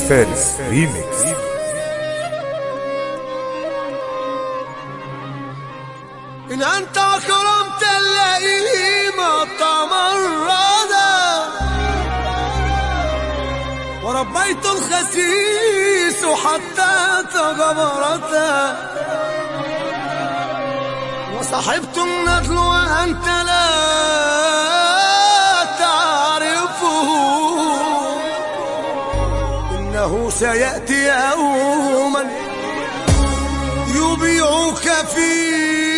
فارس ريميكس إن أنت أكرمت اللئيم تمردا وربيت الخسيس حتى تجبرتا وصحبت الندل وأنت لا تعرفه إنه سيأتي يوما يبيعك في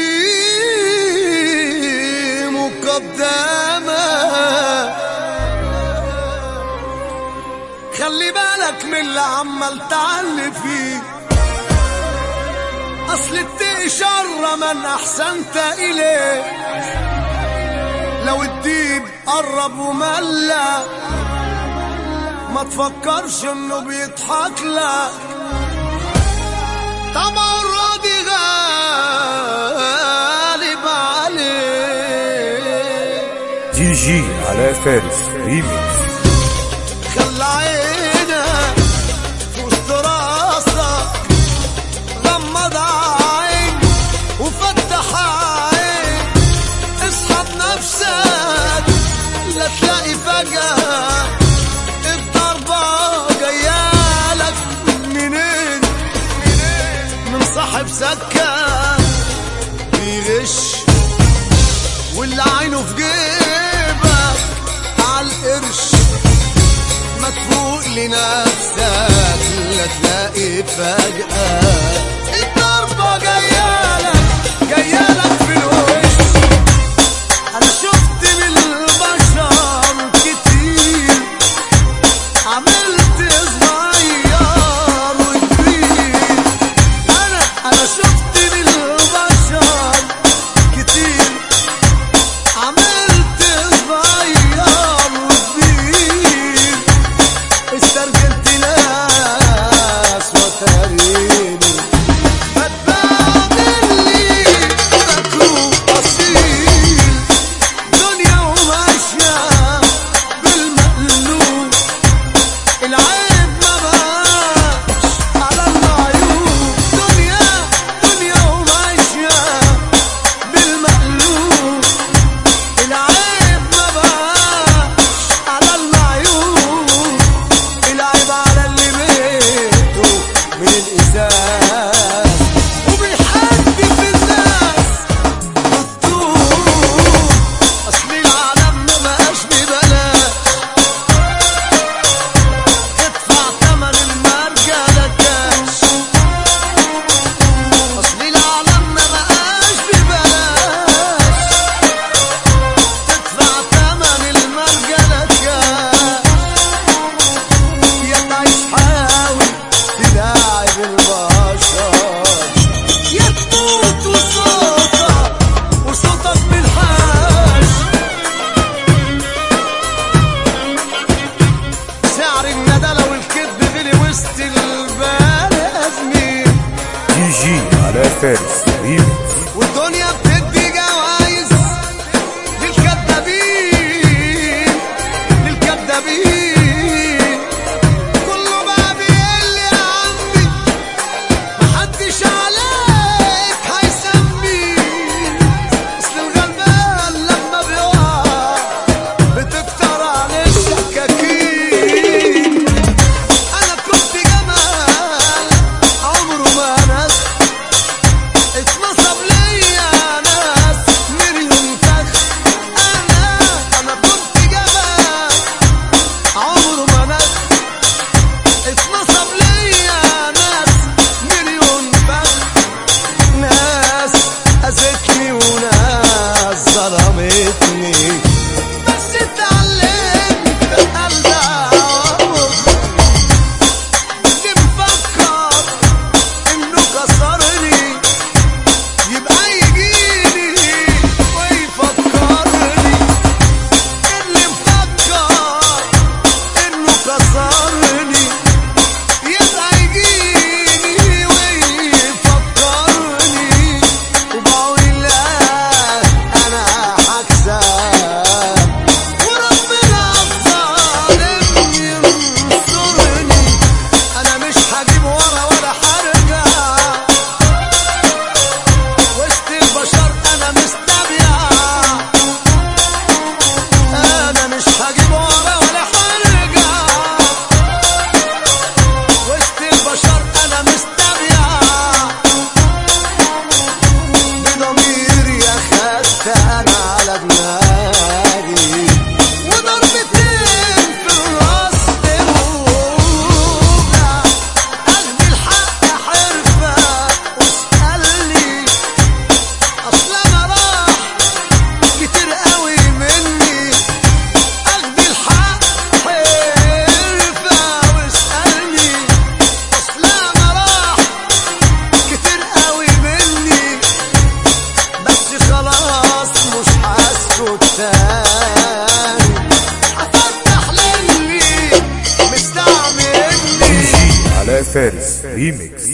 مقدمة خلي بالك من اللي عمال تعلي فيه اصل اتقي شر من احسنت اليه لو الديب قرب وملى ما تفكرش انه بيضحك لك طبعا الراضي غالب عليه دي جي علاء فارس ريميكس خلى عينك في وسط راسك غمض عين وفتح عين اسحب نفسك لا تلاقي فجأة الضربة جايالك منين من صاحب سكة بيغش واللي عينه في جيبك عالقرش ما تفوق لنفسك لا تلاقي فجأة الضربة جايالك جايالك في الوش أنا شفت من البشر كتير عملت صغير وكبير أنا أنا شفت من البشر كتير عملت صغير وكبير استرجلت ناس وتريني فتبادل لي فاكره أصيل دنيا وماشية بالمقلوب العيب ما بقاش على العيوب دنيا دنيا وماشية بالمقلوب العيب ما بقاش على العيوب العيب على اللي بيته من الإزاز وبيحدف الناس بالطول أصل العالم ما بقاش ببلاش ادفع ثمن المرجلة كاش أصل العالم ما بقاش ببلاش تدفع ثمن المرجلة كاش يا تعيش حاول تلاعب البشر يا تموت وصوتك وصوتك بالحاش سعر الندى لو الكذب غلي وسط البني دي جي علاء فارس ريميكس والدنيا بتدي جوايز للكدابين للكدابين كله بقى بيقل يا عمي محدش عليك هيسميك اصل الغلبان لما بيقع بتكتر عليه الشكاكين انا كنت جمال عمره ما نسى اتنصب فارس ريميكس